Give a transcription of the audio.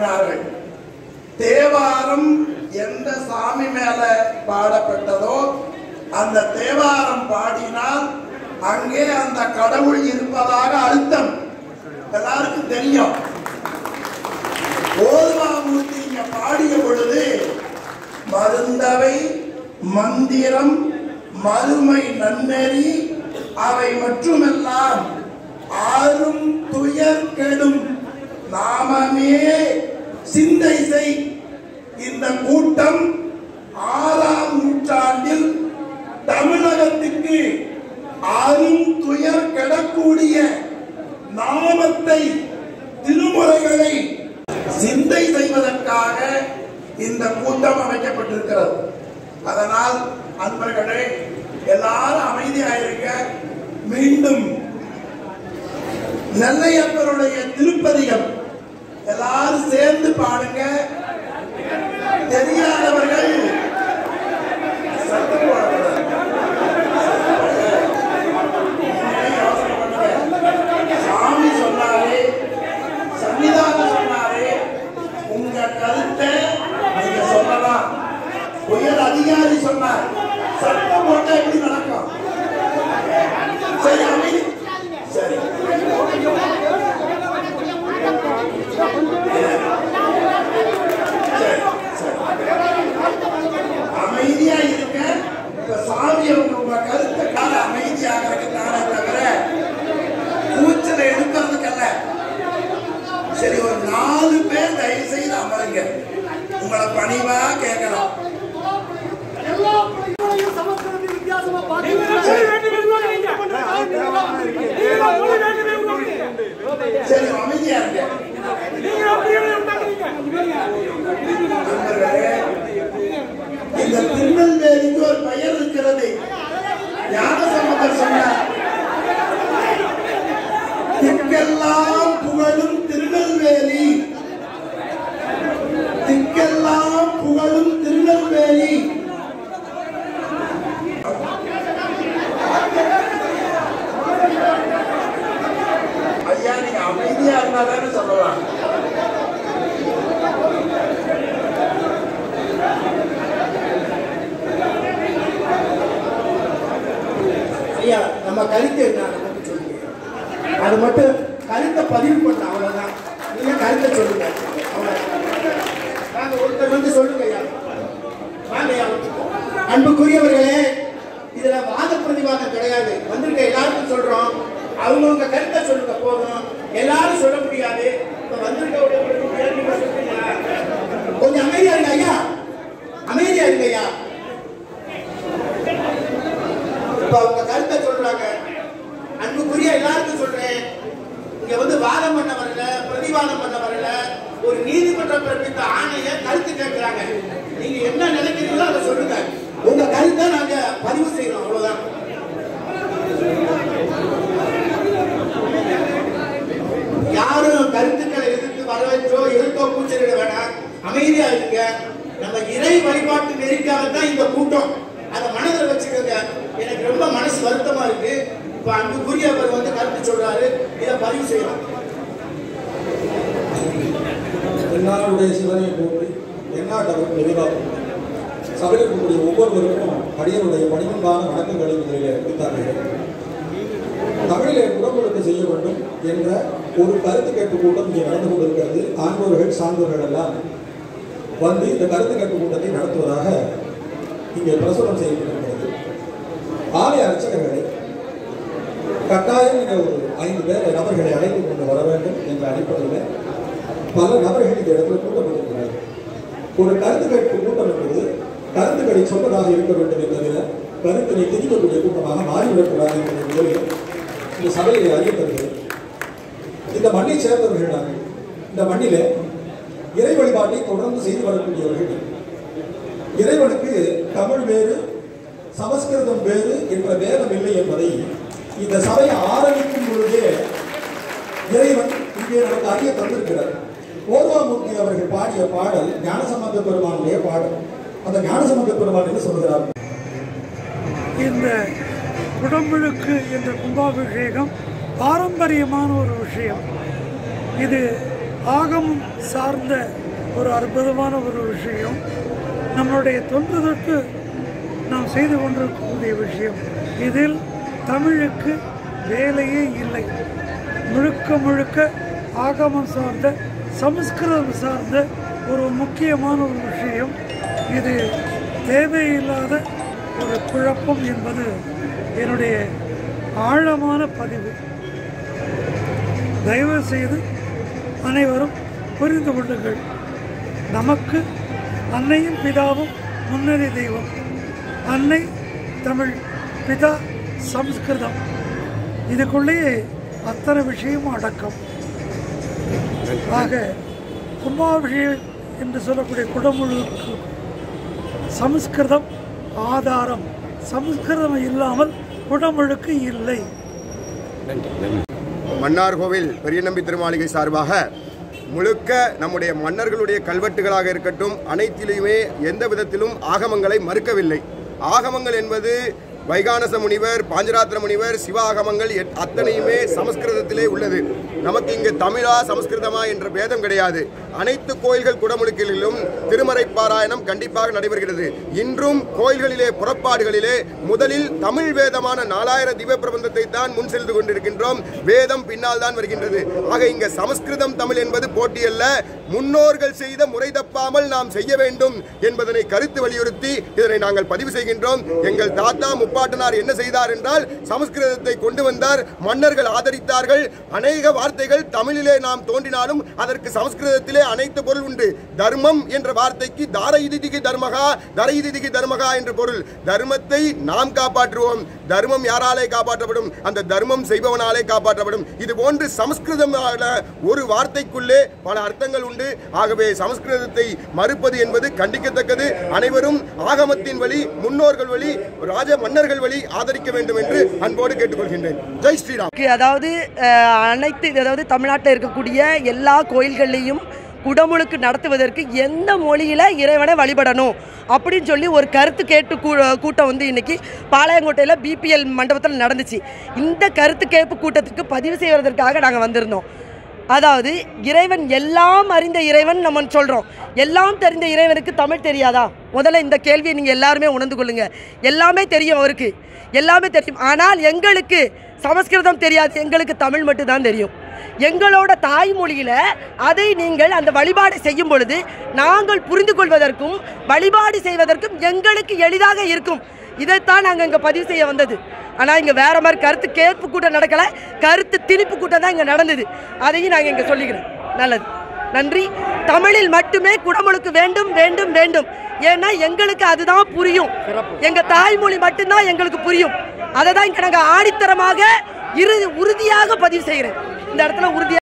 பாடினார்கள். தேவாரம் எந்த சாமி மேல பாடப்பட்டதோ அந்த தேவாரம் பாடினால் அங்கே அந்த கடவுள் இருப்பதாக அர்த்தம் எல்லாருக்கும் தெரியும் ஓதுவாமூர்த்தி இங்க பாடிய பொழுது மருந்தவை மந்திரம் மறுமை நன்னெறி அவை மற்றுமெல்லாம் ஆறும் துயர் கெடும் நாமமே சிந்தை செய் இந்த கூட்டம் ஆறாம் நூற்றாண்டில் தமிழகத்துக்கு ஆறும் துயர் கெடக்கூடிய நாமத்தை திருமுறைகளை சிந்தை செய்வதற்காக இந்த கூட்டம் அமைக்கப்பட்டிருக்கிறது அதனால் அன்பர்களே எல்லாரும் அமைதியாயிருங்க மீண்டும் நெல்லையப்பருடைய திருப்பதிகம் எல்லாரும் சேர்ந்து பாடுங்க தெரியாதவர்கள் சத்தம் போடக்கூடாது. நீங்களே யோசனை பண்ணுங்க. சாமி சொன்னாரு சன்னிதானம் சொன்னாரு உங்க கருத்தை நீங்க சொல்லலாம் உயர் அதிகாரி சொன்னார் சட்டம் போட்டா எப்படி நடக்கும் சரி அமைதி சரி சரி, சரி. அமைதியா இருங்க இப்ப சாமி அவங்க உங்க கருத்தை கால அமைதியாகிறதுக்கு தானே தவிர கூச்சலை எடுக்கிறதுக்கல்ல சரி ஒரு நாலு பேர் தயவு செய்து அமருங்க உங்களை பணிவா கேட்கலாம் எல்லா பிள்ளைகளையும் சமஸ்கிருதத்தில் வித்தியாசமா சரி அமைதியா இருங்க நண்பர்களே, இந்த திருநெல்வேலிக்கு ஒரு பெயர் இருக்கிறது ஞானசம்பந்தர் சொன்னார் திக்கெல்லாம் புகழும் திருநெல்வேலி திக்கெல்லாம் புகழும் திருநெல்வேலி ஐயா நீங்க அமைதியா இருந்தா தானே சொல்லலாம் ஐயா நம்ம கருத்து என்ன அதை மட்டும் சொல்லுங்க அது மட்டும் கருத்தை பதிவு பண்ண அவ்வளவுதான் நீங்க கருத்தை சொல்லுங்க அவ்வளவுதான் வாங்க ஒருத்தர் வந்து சொல்லுங்க ஐயா வாங்க ஐயா அன்புக்குரியவர்களே இதுல வாத பிரதிவாதம் கிடையாது வந்திருக்க எல்லாருக்கும் சொல்றோம் அவங்கவுங்க கருத்தை சொல்லுங்க போதும் எல்லாரும் சொல்ல முடியாது இப்ப வந்திருக்க உடைய நீங்க சொல்றீங்களா? கொஞ்சம் அமைதியா இருங்க ஐயா அமைதியா இருங்க ஐயா இப்ப அவங்க கருத்தை சொல்றாங்க அன்புக்குரிய எல்லாருக்கும் சொல்றேன் இங்க வந்து வாதம் பண்ண வரல பிரதிவாதம் பண்ண வரல ஒரு நீதிமன்றம் பிறப்பித்த ஆணைய கருத்து கேட்கிறாங்க நீங்க என்ன நினைக்கிறீங்களோ அதை சொல்லுங்க உங்க கருத்தை நாங்க பதிவு செய்யறோம் அவ்வளவுதான் யாரும் கருத்துக்களை எதிர்த்து வரவேற்றோ எதிர்த்தோ கூச்சலிட வேணாம் அமைதியா இருங்க நம்ம இறை வழிபாட்டு நெறிக்காகத்தான் இந்த கூட்டம் அதை மனதில் வச்சுக்கோங்க எனக்கு ரொம்ப மனசு வருத்தமா இருக்கு இப்ப அன்புக்குரியவர் வந்து கருத்து சொல்றாரு இதை பதிவு செய்யலாம் என்னாருடைய சிவனை போற்றி எந்நாட்டவர் எதிராகும் சபையில் இருக்கக்கூடிய ஒவ்வொருவருக்கும் அடியனுடைய பணிவன்பான வணக்கங்களை முதலில் எடுத்தார்கள் தமிழிலே குரம்பொழுக்க செய்ய வேண்டும் என்ற ஒரு கருத்து கேட்பு கூட்டம் இங்கே நடந்து கொண்டிருக்கிறது ஆண்டோர்கள் சான்றோர்கள் எல்லாம் வந்து இந்த கருத்து கேட்பு கூட்டத்தை நடத்துவதாக இங்கே பிரசுரம் செய்யப்பட்டிருக்கிறது ஆலய அர்ச்சகர்களை கட்டாயம் இங்கே ஒரு ஐந்து பேர் நபர்களை அழைத்து கொண்டு வர வேண்டும் என்ற அடிப்படையில் பல நபர்கள் இந்த இடத்துல கூட்டப்பட்டிருக்கிறார்கள் ஒரு கருத்து கேட்பு கூட்டம் என்பது கருத்துக்களை சொல்வதாக இருக்க வேண்டும் என்பதில் கருத்தினை திணிக்கக்கூடிய கூட்டமாக மாறிவிடக்கூடாது என்ற முதலில் இந்த சபையை அறிய தருகிறது இந்த மண்ணை சேர்ந்தவர்கள் நாங்கள் இந்த மண்ணிலே இறை வழிபாட்டை தொடர்ந்து செய்து வரக்கூடியவர்கள் இறைவனுக்கு தமிழ் வேறு சமஸ்கிருதம் வேறு என்ற வேதம் இல்லை என்பதை இந்த சபை ஆரம்பிக்கும் பொழுதே இறைவன் இங்கே நமக்கு அறிய தந்திருக்கிறார் ஓர்வாமூர்த்தி அவர்கள் பாடிய பாடல் ஞானசம்பந்த பெருமானுடைய பாடல் அந்த ஞானசம்பந்த பெருமான் என்ன சொல்கிறார் இந்த குடமுழுக்கு என்ற கும்பாபிஷேகம் பாரம்பரியமான ஒரு விஷயம் இது ஆகமம் சார்ந்த ஒரு அற்புதமான ஒரு விஷயம் நம்மளுடைய தொன்று தொட்டு நாம் செய்து கொண்டிருக்கக்கூடிய விஷயம் இதில் தமிழுக்கு வேலையே இல்லை முழுக்க முழுக்க ஆகமம் சார்ந்த சமஸ்கிருதம் சார்ந்த ஒரு முக்கியமான ஒரு விஷயம் இது தேவையில்லாத ஒரு குழப்பம் என்பது என்னுடைய ஆழமான பதிவு தயவு செய்து அனைவரும் புரிந்து கொள்ளுங்கள் நமக்கு அன்னையும் பிதாவும் முன்னணி தெய்வம் அன்னை தமிழ் பிதா சம்ஸ்கிருதம் இதுக்குள்ளேயே அத்தனை விஷயமும் அடக்கம் ஆக கும்பாபிஷேகம் என்று சொல்லக்கூடிய குடமுழுக்கு சமஸ்கிருதம் ஆதாரம் சமஸ்கிருதம் இல்லாமல் குடமுழுக்கு இல்லை மன்னார்கோவில் பெரியநம்பி திருமாளிகை சார்பாக முழுக்க நம்முடைய மன்னர்களுடைய கல்வெட்டுகளாக இருக்கட்டும் அனைத்திலுமே எந்த விதத்திலும் ஆகமங்களை மறுக்கவில்லை ஆகமங்கள் என்பது வைகானச முனிவர் பாஞ்சராத்திர முனிவர் சிவ ஆகமங்கள் எத்- அத்தனையுமே சமஸ்கிருதத்திலே உள்ளது நமக்கு இங்கு தமிழா சமஸ்கிருதமா என்ற பேதம் கிடையாது அனைத்து கோயில்கள் குடமுழுக்கிலும் திருமறை பாராயணம் கண்டிப்பாக நடைபெறுகிறது இன்றும் கோயில்களிலே புறப்பாடுகளிலே முதலில் தமிழ் வேதமான நாலாயிர திவ்ய பிரபந்தத்தை தான் முன் சென்று கொண்டிருக்கின்றோம் வேதம் பின்னால் தான் வருகின்றது ஆக இங்க சமஸ்கிருதம் தமிழ் என்பது போட்டியல்ல முன்னோர்கள் செய்த முறை தப்பாமல் நாம் செய்ய வேண்டும் என்பதனை கருத்து வலியுறுத்தி இதனை நாங்கள் பதிவு செய்கின்றோம் எங்கள் தாத்தா முப்பாட்டனார் என்ன செய்தார் என்றால் சமஸ்கிருதத்தை கொண்டு வந்தார் மன்னர்கள் ஆதரித்தார்கள் அநேக வார்த்தைகள் தமிழிலே நாம் தோன்றினாலும் அதற்கு சமஸ்கிருதத்திலே அனைத்து பொருள் உண்டு தர்மம் என்ற வார்த்தைக்கு தார இதிதிகி தர்மகா தர இதிதிகி தர்மகா என்று பொருள் தர்மத்தை நாம் காப்பாற்றுவோம் தர்மம் யாராலே காப்பாற்றப்படும் அந்த தர்மம் செய்பவனாலே காப்பாற்றப்படும் இது போன்று சமஸ்கிருதம் ஒரு வார்த்தைக்குள்ளே பல அர்த்தங்கள் உண்டு ஆகவே சமஸ்கிருதத்தை மறுப்பது என்பது கண்டிக்கத்தக்கது அனைவரும் ஆகமத்தின் வழி முன்னோர்கள் வழி ராஜ மன்னர்கள் வழி ஆதரிக்க வேண்டும் என்று அன்போடு கேட்டுக்கொள்கின்றேன் ஜெய் ஸ்ரீராம் இருக்கு. அதாவது அஹ், அனைத்து அதாவது தமிழ்நாட்டில் இருக்கக்கூடிய எல்லா கோயில்கள்லையும் குடமுழுக்கு நடத்துவதற்கு எந்த மொழியில் இறைவனை வழிபடணும் அப்படின்னு சொல்லி ஒரு கருத்து கேட்டு கூ- கூட்டம் வந்து இன்னைக்கு பாளையங்கோட்டையில் பிபிஎல் மண்டபத்தில் நடந்துச்சு இந்த கருத்து கேட்பு கூட்டத்துக்கு பதிவு செய்வதற்காக நாங்கள் வந்திருந்தோம் அதாவது இறைவன் எல்லாம் அறிந்த இறைவன் நம்ம சொல்கிறோம் எல்லாம் தெரிந்த இறைவனுக்கு தமிழ் தெரியாதா முதல்ல இந்த கேள்வியை நீங்கள் எல்லாருமே உணர்ந்து கொள்ளுங்க எல்லாமே தெரியும் அவருக்கு எல்லாமே தெரியும் ஆனால் எங்களுக்கு சமஸ்கிருதம் தெரியாது எங்களுக்கு தமிழ் மட்டும்தான் தெரியும் எங்களோட தாய்மொழியில் அதை நீங்கள் அந்த வழிபாடு செய்யும் பொழுது நாங்கள் புரிந்து கொள்வதற்கும் வழிபாடு செய்வதற்கும் எங்களுக்கு எளிதாக இருக்கும் இதைத்தான் நாங்கள் இங்கே பதிவு செய்ய வந்தது ஆனால் இங்கே வேற மாதிரி கருத்து கேட்பு கூட்டம் நடக்கலை கருத்து திணிப்பு கூட்டம் தான் இங்கே நடந்தது அதையும் நாங்கள் இங்கே சொல்லிக்கிறோம் நல்லது நன்றி தமிழில் மட்டுமே குடமுழுக்கு வேண்டும் வேண்டும் வேண்டும் ஏன்னா எங்களுக்கு அதுதான் புரியும் எங்கள் தாய்மொழி மட்டும்தான் எங்களுக்கு புரியும் அதை தான் இங்கே நாங்கள் ஆணித்தரமாக இறுதி உறுதியாக பதிவு செய்கிறேன் இந்த இடத்துல உறுதியாக